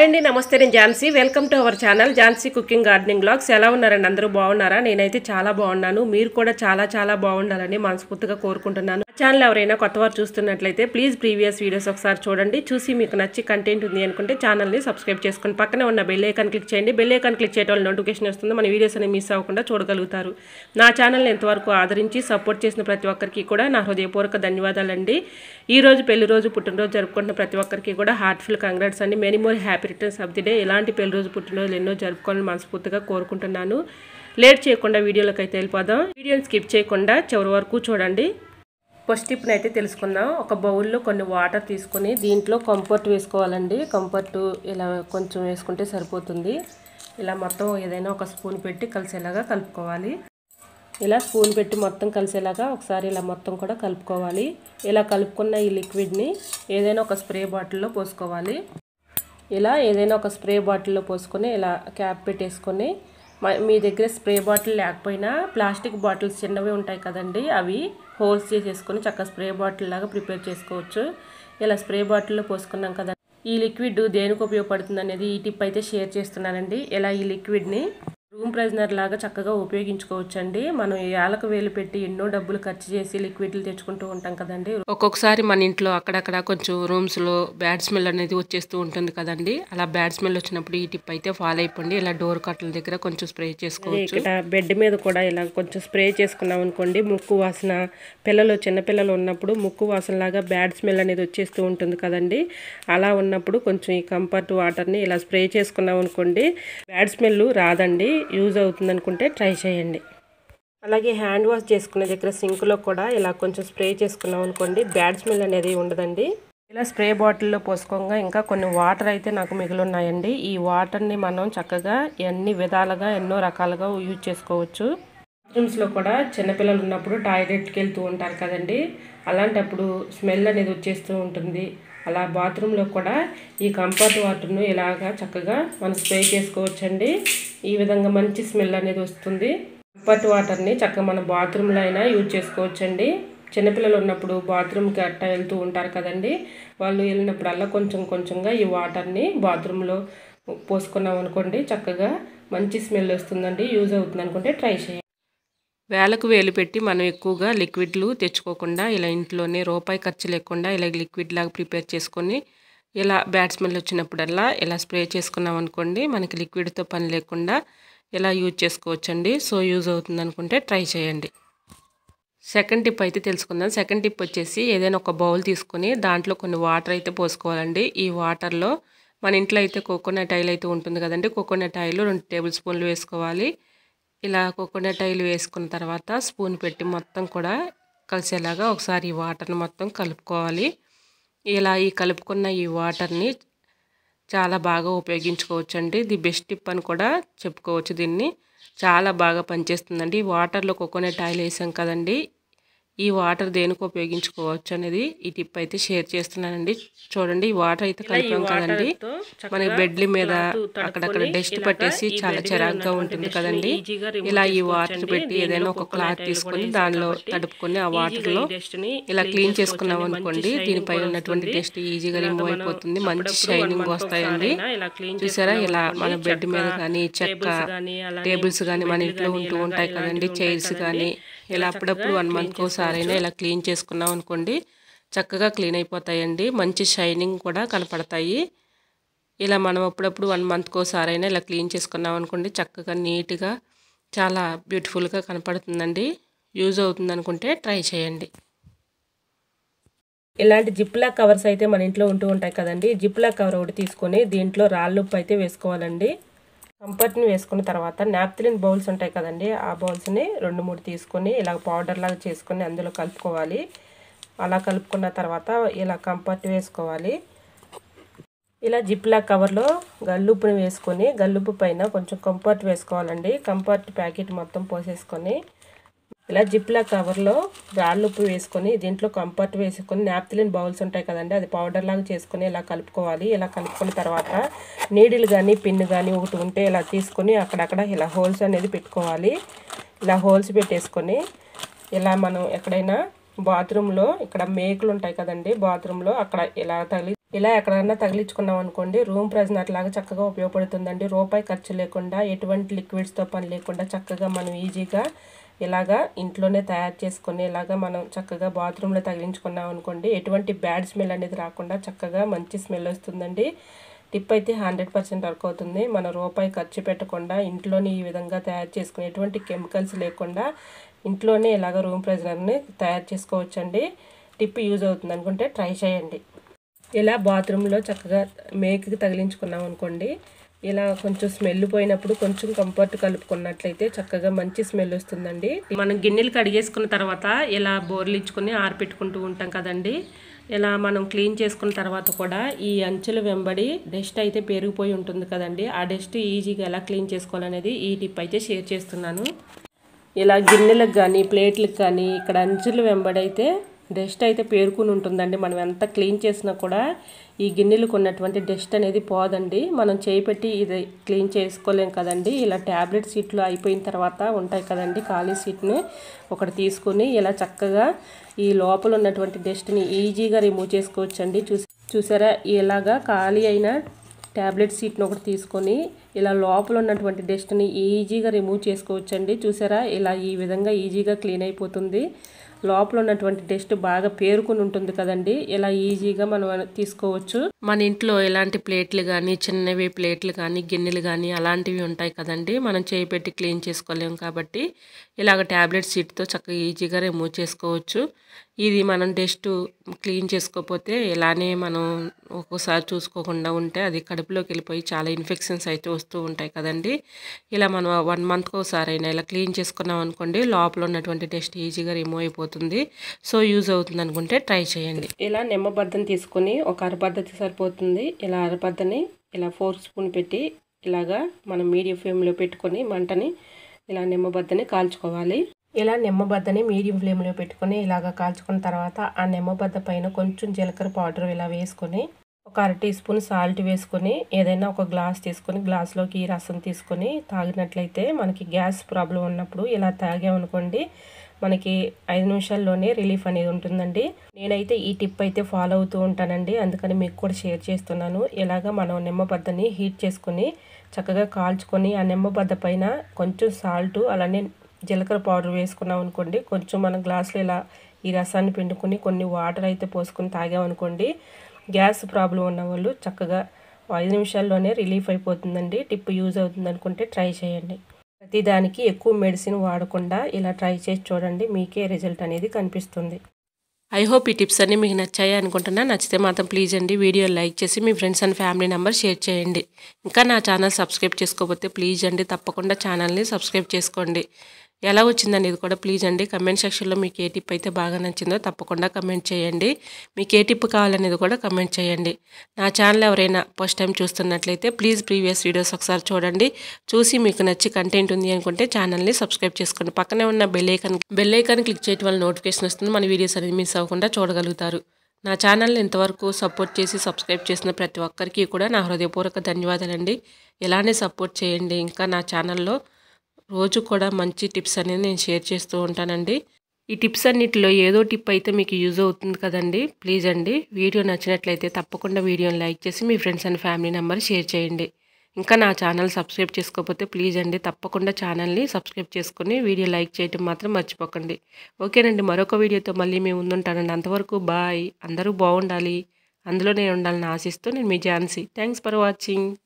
hi అండి నమస్తే నేను Jhansi welcome to our channel Jhansi cooking gardening blogs ఎలా ఉన్నారండి అందరూ బాగున్నారా నేనైతే చాలా బాగున్నాను మీరు కూడా చాలా చాలా బాగుండాలని మనస్ఫూర్తిగా కోరుకుంటున్నాను ఆ ఛానల్ ఎవరైనా కొత్త వారు చూస్తున్నట్లయితే ప్లీజ్ ప్రీవియస్ వీడియోస్ ఒకసారి చూడండి చూసి మీకు నచ్చి కంటెంట్ ఉంది అనుకుంటే ఛానల్ని సబ్స్క్రైబ్ చేసుకుని పక్కనే ఉన్న బెల్ ఐకాన్ క్లిక్ చేయండి బెల్ ఐకాన్ క్లిక్ చేయడం వల్ల నోటిఫికేషన్ వస్తుంది మన వీడియోస్ అనేవి మిస్ అవ్వకుండా చూడగలుగుతారు నా ఛానల్ని ఎంతవరకు ఆదరించి సపోర్ట్ చేసిన ప్రతి ఒక్కరికి కూడా నా హృదయపూర్వక ధన్యవాదాలండి ఈ రోజు పెళ్లి రోజు పుట్టినరోజు జరుపుకుంటున్న ప్రతి ఒక్కరికి కూడా హార్ట్ఫుల్ కంగ్రాట్స్ అండి many more happy returns of the day ఇలాంటి పెళ్లి రోజు పుట్టినరోజులు ఎన్నో జరుపుకోవాలని మనస్ఫూర్తిగా కోరుకుంటున్నాను లేట్ చేయకుండా వీడియోలోకి అయితే వెళ్ళిపోదాం వీడియోని స్కిప్ చేయకుండా చివరి వరకు చూడండి ఫస్ట్ టిప్ని అయితే తెలుసుకుందాం ఒక బౌల్లో కొన్ని వాటర్ తీసుకొని దీంట్లో కంఫర్ట్ వేసుకోవాలండి కంఫర్ట్ ఇలా కొంచెం వేసుకుంటే సరిపోతుంది ఇలా మొత్తం ఏదైనా ఒక స్పూన్ పెట్టి కలిసేలాగా కలుపుకోవాలి ఇలా స్పూన్ పెట్టి మొత్తం కలిసేలాగా ఒకసారి ఇలా మొత్తం కూడా కలుపుకోవాలి ఇలా కలుపుకున్న ఈ లిక్విడ్ని ఏదైనా ఒక స్ప్రే బాటిల్లో పోసుకోవాలి ఇలా ఏదైనా ఒక స్ప్రే బాటిల్లో పోసుకొని ఇలా క్యాప్ పెట్టేసుకొని మ- మీ దగ్గర స్ప్రే బాటిల్ లేకపోయినా ప్లాస్టిక్ బాటిల్స్ చిన్నవి ఉంటాయి కదండి అవి హోల్స్ చేసేసుకొని చక్కగా స్ప్రే బాటిల్ లాగా ప్రిపేర్ చేసుకోవచ్చు ఇలా స్ప్రే బాటిల్లో పోసుకున్నాం కదా ఈ లిక్విడ్ దేనికి ఉపయోగపడుతుంది అనేది ఈ టిప్ అయితే షేర్ చేస్తున్నానండి ఇలా ఈ లిక్విడ్ని రూమ్ ప్రెజనర్ లాగా చక్కగా ఉపయోగించుకోవచ్చండి మనం ఏళ్ళకు వేలు పెట్టి ఎన్నో డబ్బులు ఖర్చు చేసి లిక్విడ్లు తెచ్చుకుంటూ ఉంటాం కదండి ఒక్కొక్కసారి మన ఇంట్లో అక్కడక్కడ కొంచెం రూమ్స్లో బ్యాడ్ స్మెల్ అనేది వచ్చేస్తూ ఉంటుంది కదండి అలా బ్యాడ్ స్మెల్ వచ్చినప్పుడు ఈ టిప్ అయితే ఫాలో అయిపోండి ఇలా డోర్ కట్టల దగ్గర కొంచెం స్ప్రే చేసుకోవచ్చు ఇక్కడ బెడ్ మీద కూడా ఇలా కొంచెం స్ప్రే చేసుకున్నాం అనుకోండి ముక్కు వాసన పిల్లలు చిన్నపిల్లలు ఉన్నప్పుడు ముక్కు వాసన లాగా బ్యాడ్ స్మెల్ అనేది వచ్చేస్తూ ఉంటుంది కదండి అలా ఉన్నప్పుడు కొంచెం ఈ కంఫర్ట్ వాటర్ని ఇలా స్ప్రే చేసుకున్నాం అనుకోండి బ్యాడ్ స్మెల్ రాదండి యూజ్ అవుతుంది అనుకుంటే ట్రై చేయండి అలాగే హ్యాండ్ వాష్ చేసుకునే దగ్గర సింక్లో కూడా ఇలా కొంచెం స్ప్రే చేసుకున్నాం అనుకోండి బ్యాడ్ స్మెల్ అనేది ఉండదండి ఇలా స్ప్రే బాటిల్లో పోసుకోగా ఇంకా కొన్ని వాటర్ అయితే నాకు మిగిలి ఉన్నాయండి ఈ వాటర్ని మనం చక్కగా ఎన్ని విధాలుగా ఎన్నో రకాలుగా యూజ్ చేసుకోవచ్చు బాత్రూమ్స్లో కూడా చిన్నపిల్లలు ఉన్నప్పుడు టాయిలెట్కి వెళ్తూ ఉంటారు కదండి అలాంటప్పుడు స్మెల్ అనేది వచ్చేస్తూ ఉంటుంది అలా బాత్రూంలో కూడా ఈ కంఫర్ట్ వాటర్ను ఇలాగా చక్కగా మనం స్ప్రే చేసుకోవచ్చండి ఈ విధంగా మంచి స్మెల్ అనేది వస్తుంది కంఫర్ట్ వాటర్ని చక్కగా మన బాత్రూంలో అయినా యూజ్ చేసుకోవచ్చండి చిన్నపిల్లలు ఉన్నప్పుడు బాత్రూమ్కి అట్ట వెళ్తూ ఉంటారు కదండి వాళ్ళు వెళ్ళినప్పుడల్లా కొంచెం కొంచెంగా ఈ వాటర్ని బాత్రూంలో పోసుకున్నాం అనుకోండి చక్కగా మంచి స్మెల్ వస్తుందండి యూజ్ అవుతుంది అనుకుంటే ట్రై చేయండి వేలకు వేలు పెట్టి మనం ఎక్కువగా లిక్విడ్లు తెచ్చుకోకుండా ఇలా ఇంట్లోనే రూపాయి ఖర్చు లేకుండా ఇలా లిక్విడ్ లాగా ప్రిపేర్ చేసుకొని ఇలా బ్యాడ్ స్మెల్ వచ్చినప్పుడల్లా ఇలా స్ప్రే చేసుకున్నాం అనుకోండి మనకి లిక్విడ్తో పని లేకుండా ఇలా యూజ్ చేసుకోవచ్చండి సో యూజ్ అవుతుంది అనుకుంటే ట్రై చేయండి సెకండ్ టిప్ అయితే తెలుసుకుందాం సెకండ్ టిప్ వచ్చేసి ఏదైనా ఒక బౌల్ తీసుకొని దాంట్లో కొన్ని వాటర్ అయితే పోసుకోవాలండి ఈ వాటర్లో మన ఇంట్లో అయితే కోకోనట్ ఆయిల్ అయితే ఉంటుంది కదండి కోకోనట్ ఆయిల్ రెండు టేబుల్ స్పూన్లు వేసుకోవాలి ఇలా కోకోనట్ ఆయిల్ వేసుకున్న తర్వాత స్పూన్ పెట్టి మొత్తం కూడా కలిసేలాగా ఒకసారి ఈ వాటర్ని మొత్తం కలుపుకోవాలి ఇలా ఈ కలుపుకున్న ఈ వాటర్ని చాలా బాగా ఉపయోగించుకోవచ్చు అండి ది బెస్ట్ టిప్ అని కూడా చెప్పుకోవచ్చు దీన్ని చాలా బాగా పనిచేస్తుందండి ఈ వాటర్లో కోకోనట్ ఆయిల్ వేసాం కదండి ఈ వాటర్ దేనికి ఉపయోగించుకోవచ్చు అనేది ఈ టిప్ అయితే షేర్ చేస్తున్నానండి చూడండి ఈ వాటర్ అయితే కలిపాం కదండి మనకి బెడ్ల మీద అక్కడక్కడ డస్ట్ పట్టేసి చాలా చిరాగ్గా ఉంటుంది కదండి ఇలా ఈ వాటర్ పెట్టి ఏదైనా ఒక క్లాత్ తీసుకొని దానిలో తడుపుకొని ఆ వాటర్లో ఇలా క్లీన్ చేసుకున్నాం అనుకోండి దీనిపై ఉన్నటువంటి డస్ట్ ఈజీగా రిమూవ్ అయిపోతుంది మంచి షైనింగ్ వస్తాయండి చూసారా ఇలా మన బెడ్ మీద కానీ చెక్క టేబుల్స్ కానీ మన ఇంట్లో ఉంటూ ఉంటాయి కదండి చైర్స్ కానీ ఇలా అప్పుడప్పుడు వన్ మంత్కి ఒకసారైనా ఇలా క్లీన్ చేసుకున్నాం అనుకోండి చక్కగా క్లీన్ అయిపోతాయండి మంచి షైనింగ్ కూడా కనపడతాయి ఇలా మనం అప్పుడప్పుడు వన్ మంత్కి ఒకసారైనా ఇలా క్లీన్ చేసుకున్నాం అనుకోండి చక్కగా నీట్గా చాలా బ్యూటిఫుల్గా కనపడుతుందండి యూజ్ అవుతుంది అనుకుంటే ట్రై చేయండి ఇలాంటి జిప్లా కవర్స్ అయితే మన ఇంట్లో ఉంటూ ఉంటాయి కదండి జిప్లా కవర్ ఒకటి తీసుకొని దీంట్లో రాళ్ళుప్పు అయితే వేసుకోవాలండి కంఫర్ట్ని వేసుకున్న తర్వాత నాప్థలిన్ బౌల్స్ ఉంటాయి కదండి ఆ బౌల్స్ని రెండు మూడు తీసుకొని ఇలా పౌడర్ లాగా చేసుకొని అందులో కలుపుకోవాలి అలా కలుపుకున్న తర్వాత ఇలా కంఫర్ట్ వేసుకోవాలి ఇలా జిప్లా కవర్లో గల్లుప్పుని వేసుకొని గల్లుప్పు పైన కొంచెం కంఫర్ట్ వేసుకోవాలండి కంఫర్ట్ ప్యాకెట్ మొత్తం పోసేసుకొని ఇలా జిప్లా కవర్లో రాళ్ళుప్పు వేసుకొని దీంట్లో కంఫర్ట్ వేసుకొని నాప్థలిన్ బౌల్స్ ఉంటాయి కదండి అది పౌడర్ లాగా చేసుకొని ఇలా కలుపుకోవాలి ఇలా కలుపుకున్న తర్వాత నీడిల్ కానీ పిన్ కానీ ఒకటి ఉంటే ఇలా తీసుకొని అక్కడక్కడ ఇలా హోల్స్ అనేది పెట్టుకోవాలి ఇలా హోల్స్ పెట్టేసుకొని ఇలా మనం ఎక్కడైనా బాత్రూంలో ఇక్కడ మేకులు ఉంటాయి కదండి బాత్రూంలో అక్కడ ఇలా తగిలి ఇలా ఎక్కడైనా తగిలించుకున్నాం అనుకోండి రూమ్ ప్రెజెంట్ లాగా చక్కగా ఉపయోగపడుతుందండి రూపాయి ఖర్చు లేకుండా ఎటువంటి లిక్విడ్స్తో పని లేకుండా చక్కగా మనం ఈజీగా ఇలాగా ఇంట్లోనే తయారు చేసుకొని ఇలాగా మనం చక్కగా బాత్రూంలో తగిలించుకున్నాం అనుకోండి ఎటువంటి బ్యాడ్ స్మెల్ అనేది రాకుండా చక్కగా మంచి స్మెల్ వస్తుందండి టిప్ అయితే హండ్రెడ్ పర్సెంట్ వర్క్ అవుతుంది మన రూపాయి ఖర్చు పెట్టకుండా ఇంట్లోనే ఈ విధంగా తయారు చేసుకుని ఎటువంటి కెమికల్స్ లేకుండా ఇంట్లోనే ఇలాగ రూమ్ ప్రెజనర్ని తయారు చేసుకోవచ్చండి టిప్ యూజ్ అవుతుంది అనుకుంటే ట్రై చేయండి ఇలా బాత్రూంలో చక్కగా మేకకి తగిలించుకున్నాం అనుకోండి ఇలా కొంచెం స్మెల్ పోయినప్పుడు కొంచెం కంఫర్ట్ కలుపుకున్నట్లయితే చక్కగా మంచి స్మెల్ వస్తుందండి మనం గిన్నెలు కడిగేసుకున్న తర్వాత ఇలా బోర్లు ఇచ్చుకొని ఆరిపెట్టుకుంటూ ఉంటాం కదండి ఇలా మనం క్లీన్ చేసుకున్న తర్వాత కూడా ఈ అంచుల వెంబడి డస్ట్ అయితే పెరిగిపోయి ఉంటుంది కదండి ఆ డస్ట్ ఈజీగా ఎలా క్లీన్ చేసుకోవాలనేది ఈ టిప్ అయితే షేర్ చేస్తున్నాను ఇలా గిన్నెలకు కానీ ప్లేట్లకు కానీ ఇక్కడ అంచులు వెంబడైతే డస్ట్ అయితే పేరుకుని ఉంటుందండి మనం ఎంత క్లీన్ చేసినా కూడా ఈ గిన్నెలకు ఉన్నటువంటి డస్ట్ అనేది పోదండి మనం చేయి పెట్టి ఇది క్లీన్ చేసుకోలేం కదండి ఇలా ట్యాబ్లెట్ సీట్లు అయిపోయిన తర్వాత ఉంటాయి కదండి ఖాళీ సీట్ని ఒకటి తీసుకుని ఇలా చక్కగా ఈ లోపల ఉన్నటువంటి డస్ట్ని ఈజీగా రిమూవ్ చేసుకోవచ్చండి చూసి చూసారా ఇలాగా ఖాళీ అయిన ట్యాబ్లెట్ సీట్ని ఒకటి తీసుకొని ఇలా లోపల ఉన్నటువంటి డస్ట్ని ఈజీగా రిమూవ్ చేసుకోవచ్చండి చూసారా ఇలా ఈ విధంగా ఈజీగా క్లీన్ అయిపోతుంది లోపల ఉన్నటువంటి డస్ట్ బాగా పేరుకుని ఉంటుంది కదండి ఇలా ఈజీగా మనం తీసుకోవచ్చు మన ఇంట్లో ఎలాంటి ప్లేట్లు కానీ చిన్నవి ప్లేట్లు కానీ గిన్నెలు కానీ అలాంటివి ఉంటాయి కదండి మనం చేయి పెట్టి క్లీన్ చేసుకోలేము కాబట్టి ఇలాగ ట్యాబ్లెట్ సీట్తో చక్కగా ఈజీగా రిమూవ్ చేసుకోవచ్చు ఇది మనం డస్ట్ క్లీన్ చేసుకోకపోతే ఇలానే మనం ఒక్కోసారి చూసుకోకుండా ఉంటే అది కడుపులోకి వెళ్ళిపోయి చాలా ఇన్ఫెక్షన్స్ అయితే వస్తూ ఉంటాయి కదండి ఇలా మనం వన్ మంత్కి ఒకసారి అయినా ఇలా క్లీన్ చేసుకున్నాం అనుకోండి లోపల ఉన్నటువంటి డస్ట్ ఈజీగా రిమూవ్ అయిపోతుంది సో యూజ్ అవుతుంది అనుకుంటే ట్రై చేయండి ఇలా నిమ్మబద్దం తీసుకొని ఒక అరబద్దతి సరిపోతుంది ఇలా అరబద్దని ఇలా ఫోర్ స్పూన్ పెట్టి ఇలాగా మనం మీడియం ఫ్లేమ్లో పెట్టుకొని మంటని ఇలా నిమ్మబద్దని కాల్చుకోవాలి ఇలా నిమ్మబద్దని మీడియం ఫ్లేమ్లో పెట్టుకొని ఇలాగ కాల్చుకున్న తర్వాత ఆ నిమ్మబద్ద పైన కొంచెం జీలకర్ర పౌడర్ ఇలా వేసుకొని ఒక అర టీ స్పూన్ సాల్ట్ వేసుకొని ఏదైనా ఒక గ్లాస్ తీసుకొని గ్లాస్లోకి ఈ రసం తీసుకొని తాగినట్లయితే మనకి గ్యాస్ ప్రాబ్లం ఉన్నప్పుడు ఇలా తాగామనుకోండి మనకి ఐదు నిమిషాల్లోనే రిలీఫ్ అనేది ఉంటుందండి నేనైతే ఈ టిప్ అయితే ఫాలో అవుతూ ఉంటానండి అందుకని మీకు కూడా షేర్ చేస్తున్నాను ఇలాగ మనం నిమ్మబద్దని హీట్ చేసుకొని చక్కగా కాల్చుకొని ఆ నిమ్మబద్ద పైన కొంచెం సాల్ట్ అలానే జీలకర్ర పౌడర్ వేసుకున్నాం అనుకోండి కొంచెం మనం గ్లాసులో ఇలా ఈ రసాన్ని పిండుకొని కొన్ని వాటర్ అయితే పోసుకొని తాగామనుకోండి గ్యాస్ ప్రాబ్లం ఉన్న వాళ్ళు చక్కగా ఐదు నిమిషాల్లోనే రిలీఫ్ అయిపోతుందండి టిప్ యూజ్ అవుతుంది అనుకుంటే ట్రై చేయండి ప్రతిదానికి ఎక్కువ మెడిసిన్ వాడకుండా ఇలా ట్రై చేసి చూడండి మీకే రిజల్ట్ అనేది కనిపిస్తుంది ఐ హోప్ ఈ టిప్స్ అన్నీ మీకు నచ్చాయి అనుకుంటున్నా నచ్చితే మాత్రం ప్లీజ్ అండి వీడియో లైక్ చేసి మీ friends and family number share చేయండి ఇంకా నా ఛానల్ సబ్స్క్రైబ్ చేసుకోకపోతే ప్లీజ్ అండి తప్పకుండా ఛానల్ని సబ్స్క్రైబ్ చేసుకోండి ఎలా వచ్చిందని ఇది కూడా ప్లీజ్ అండి కమెంట్ సెక్షన్లో మీకు ఏ టిప్ అయితే బాగా నచ్చిందో తప్పకుండా కమెంట్ చేయండి మీకు ఏ టిప్ కావాలనేది కూడా కమెంట్ చేయండి నా ఛానల్ ఎవరైనా ఫస్ట్ టైం చూస్తున్నట్లయితే ప్లీజ్ ప్రీవియస్ వీడియోస్ ఒకసారి చూడండి చూసి మీకు నచ్చి కంటెంట్ ఉంది అనుకుంటే ఛానల్ని సబ్స్క్రైబ్ చేసుకోండి పక్కనే ఉన్న bell icon bell icon click చేయడం వల్ల నోటిఫికేషన్ వస్తుంది మన వీడియోస్ అనేది మిస్ అవ్వకుండా చూడగలుగుతారు నా ఛానల్ని ఇంతవరకు సపోర్ట్ చేసి సబ్స్క్రైబ్ చేసిన ప్రతి ఒక్కరికి కూడా నా హృదయపూర్వక ధన్యవాదాలండి ఇలానే సపోర్ట్ చేయండి ఇంకా నా ఛానల్లో రోజు కూడా మంచి టిప్స్ అనేది నేను షేర్ చేస్తూ ఉంటానండి ఈ టిప్స్ అన్నిటిలో ఏదో టిప్ అయితే మీకు యూజ్ అవుతుంది కదండి ప్లీజ్ అండి వీడియో నచ్చినట్లయితే తప్పకుండా వీడియోని లైక్ చేసి మీ friends and family number share చేయండి ఇంకా నా ఛానల్ సబ్స్క్రైబ్ చేసుకోకపోతే ప్లీజ్ అండి తప్పకుండా ఛానల్ని సబ్స్క్రైబ్ చేసుకుని వీడియో లైక్ చేయడం మాత్రం మర్చిపోకండి ఓకేనండి మరొక వీడియోతో మళ్ళీ మేము ముందుంటానండి అంతవరకు బాయ్ అందరూ బాగుండాలి అందులో నేను ఉండాలని ఆశిస్తూ నేను మీ ఝాన్సీ థ్యాంక్స్ ఫర్ వాచింగ్